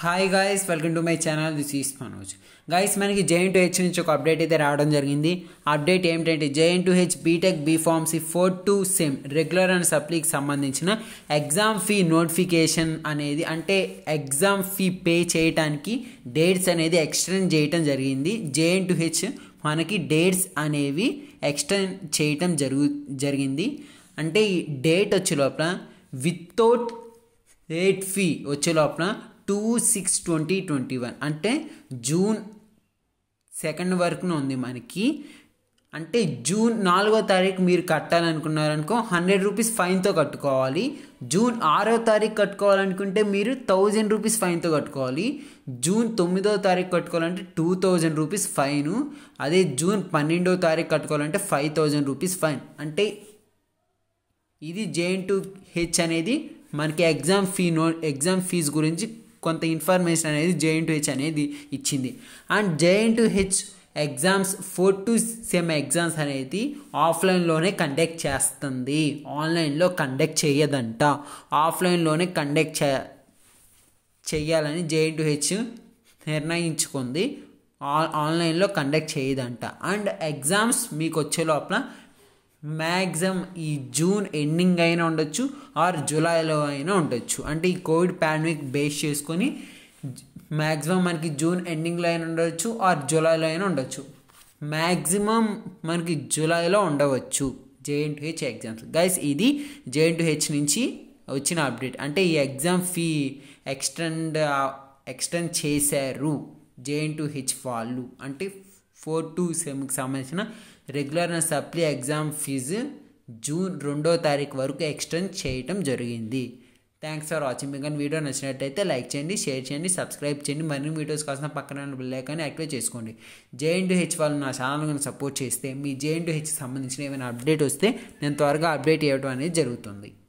hi guys welcome to my channel this is Manoj guys మనకి JN TU H నుంచి ఒక update అయితే రావడం జరిగింది అప్డేట్ ఏమిటంటే JN TU H BTech BPharmacy four two sem regular and సప్లీకి సంబంధించిన ఎగ్జామ్ ఫీ నోటిఫికేషన్ అనేది అంటే ఎగ్జామ్ ఫీ పే చేయడానికి డేట్స్ అనేది ఎక్స్టెండ్ చేయటం జరిగింది జేఎన్ టు హెచ్ మనకి డేట్స్ అనేవి ఎక్స్టెండ్ చేయటం జరుగు జరిగింది అంటే ఈ డేట్ వచ్చే లోపల వితౌట్ రేట్ ఫీ వచ్చే లోపల two six twenty twenty one అంటే జూన్ సెకండ్ వరకున ఉంది మనకి అంటే జూన్ నాలుగో తారీఖు మీరు కట్టాలనుకున్నారనుకో హండ్రెడ్ రూపీస్ ఫైన్తో కట్టుకోవాలి జూన్ ఆరో తారీఖు కట్టుకోవాలనుకుంటే మీరు థౌజండ్ రూపీస్ ఫైన్తో కట్టుకోవాలి జూన్ తొమ్మిదో తారీఖు కట్టుకోవాలంటే టూ థౌజండ్ రూపీస్ ఫైన్ అదే జూన్ పన్నెండో తారీఖు కట్టుకోవాలంటే ఫైవ్ థౌజండ్ రూపీస్ ఫైన్ అంటే ఇది జేఎన్ టు హెచ్ అనేది మనకి exam fee no exam fees గురించి కొంత ఇన్ఫర్మేషన్ అనేది జేఎన్ టు హెచ్ అనేది ఇచ్చింది and JN TU H exams four two sem exams అనేది ఆఫ్లైన్లోనే కండక్ట్ చేస్తుంది ఆన్లైన్లో కండక్ట్ చేయదంట ఆఫ్లైన్లోనే కండక్ట్ చే చెయ్యాలని జేఎన్ టు హెచ్ నిర్ణయించుకుంది ఆన్లైన్లో కండక్ట్ చేయదంట అండ్ ఎగ్జామ్స్ మీకు వచ్చే లోపల మ్యాక్సిమం ఈ జూన్ ఎండింగ్ అయినా ఉండొచ్చు ఆర్ జూలైలో అయినా ఉండొచ్చు అంటే ఈ కోవిడ్ పాండమిక్ బేస్ చేసుకొని మ్యాక్సిమం మనకి జూన్ ఎండింగ్లో అయినా ఉండొచ్చు ఆర్ జూలైలో అయినా ఉండొచ్చు మ్యాక్సిమం మనకి జూలైలో ఉండవచ్చు JN TU H exams guys ఇది జేఎన్ టు హెచ్ నుంచి వచ్చిన అప్డేట్ అంటే ఈ ఎగ్జామ్ ఫీ ఎక్స్టెండ్ ఎక్స్టెండ్ చేశారు జేఎన్ టు హెచ్ వాళ్ళు అంటే ఫోర్ టు సెమ్కి సంబంధించిన regular and supply exam fees June రెండో తారీఖు వరకు ఎక్స్టెండ్ చేయటం జరిగింది థ్యాంక్స్ ఫర్ వాచింగ్ మీకు కానీ వీడియో నచ్చినట్టయితే లైక్ చేయండి షేర్ చేయండి సబ్స్క్రైబ్ చేయండి మరిన్ని వీడియోస్ కోసం పక్కన బిల్ ఐకాన్ని యాక్టివేట్ చేసుకోండి జేఎన్ టు హెచ్ వాళ్ళు నా ఛానల్ కనుక సపోర్ట్ చేస్తే మీ జేఎన్ టు హెచ్ సంబంధించిన ఏమైనా అప్డేట్ వస్తే నేను త్వరగా అప్డేట్ ఇవ్వడం అనేది జరుగుతుంది